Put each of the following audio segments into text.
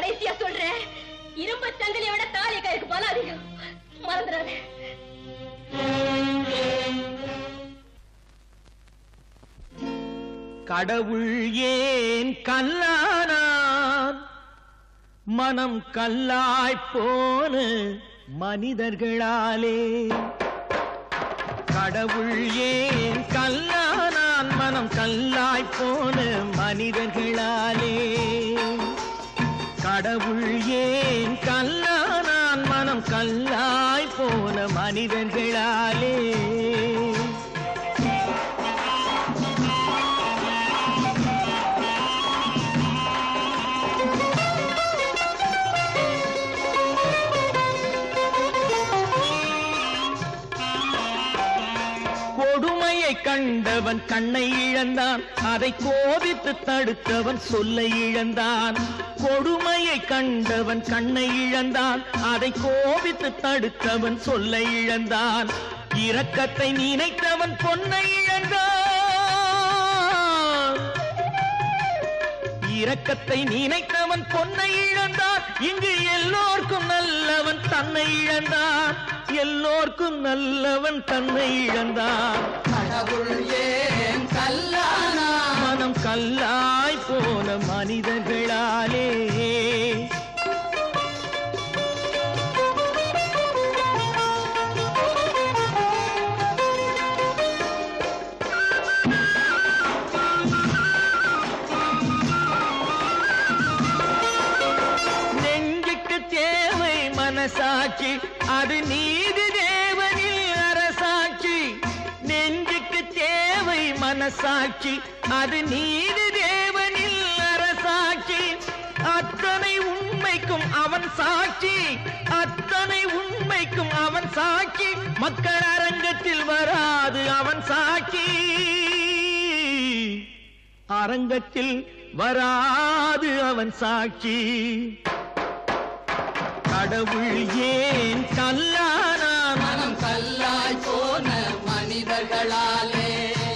கடைசியா சொல்றேன் இரும்பு சங்கிலியை விட தாலி கயிறுக்கு பலம் அதிகம் மறந்துடாத கடவுள் ஏன் கல்லானான் மனம் கல்லாய் போன மனிதர்களாலே கடவுள் ஏன் கல்லானான் மனம் கல்லாய் போன மனிதர்களாலே கடவுள் ஏன் கல்லானான் மனம் கல்லாய் போன மனிதர்களாலே கொடுமையை கண்டவன் கண்ணை இழந்தான் அதை கோபித்து தடுத்தவன் சொல்லை இழந்தான் கொடுமையை கண்டவன் கண்ணை இழந்தான் அதை கோபித்து தடுத்தவன் சொல்லை இழந்தான் இரக்கத்தை நினைத்தவன் பொன்னை இழந்தான் இரக்கத்தை நினைத்தவன் பொன்னை இழந்தான் இங்கு எல்லோர்க்கும் நல்லவன் தன்னை இழந்தான் எல்லோர்க்கும் நல்லவன் தன்னை இழந்தான் கடவுள் ஏன் கல்லானா மனம் கல்லாய் போன மனிதர்களாலே நெஞ்சுக்கு தேவை மனசாட்சி அது நீதி தேவனில் அரசாட்சி நெஞ்சுக்கு தேவை மனசாட்சி அது நீதி தேவனில் அரசாட்சி அத்தனை உண்மைக்கும் அவன் சாட்சி அத்தனை உண்மைக்கும் அவன் சாட்சி மக்கள் அரங்கத்தில் வராது அவன் சாட்சி அரங்கத்தில் வராது அவன் சாட்சி கடவுள் ஏன் கல்லானான் மனம் கல்லாய் போன மனிதர்களாலே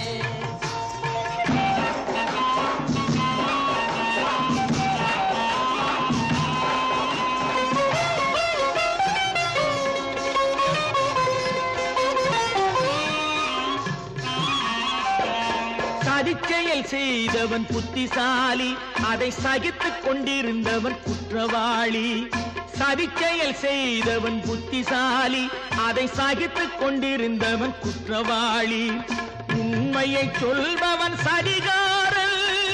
சதிச்செயல் செய்தவன் புத்திசாலி அதை சகித்துக் கொண்டிருந்தவன் குற்றவாளி சதிச்செயல் செய்தவன் புத்திசாலி அதை சகித்துக் கொண்டிருந்தவன் குற்றவாளி உண்மையை சொல்பவன் சதிகாரன்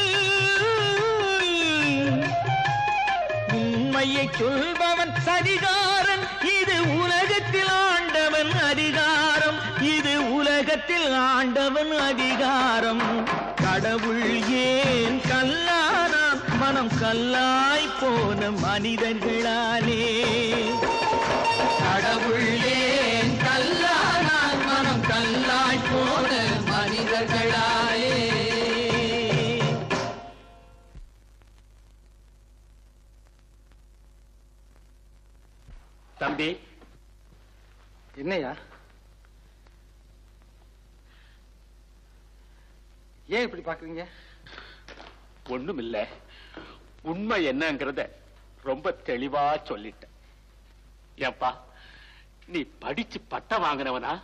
உண்மையை சொல்பவன் சதிகாரன் இது உலகத்தில் ஆண்டவன் அதிகாரம் இது உலகத்தில் ஆண்டவன் அதிகாரம் கடவுள் ஏன் கல்லானான் மனம் கல்லாய் போன மனிதர்களாலே கடவுள் ஏன் கல்லானா மனம் கல்லாய் போன மனிதர்களாலே தம்பி என்னையா ஏன் இப்படி பாக்குறீங்க ஒண்ணும் இல்ல உண்மை என்னங்கறத ரொம்ப தெளிவா சொல்லிட்ட ஏப்பா நீ படிச்சு பட்டம் வாங்கினவனா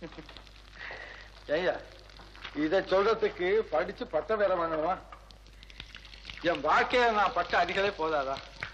ஏய்யா இத சொல்றதுக்கு படிச்சு பட்டம் வேற வாங்கணுமா என் வாழ்க்கையில நான் பட்ட அடிகளே போதாதா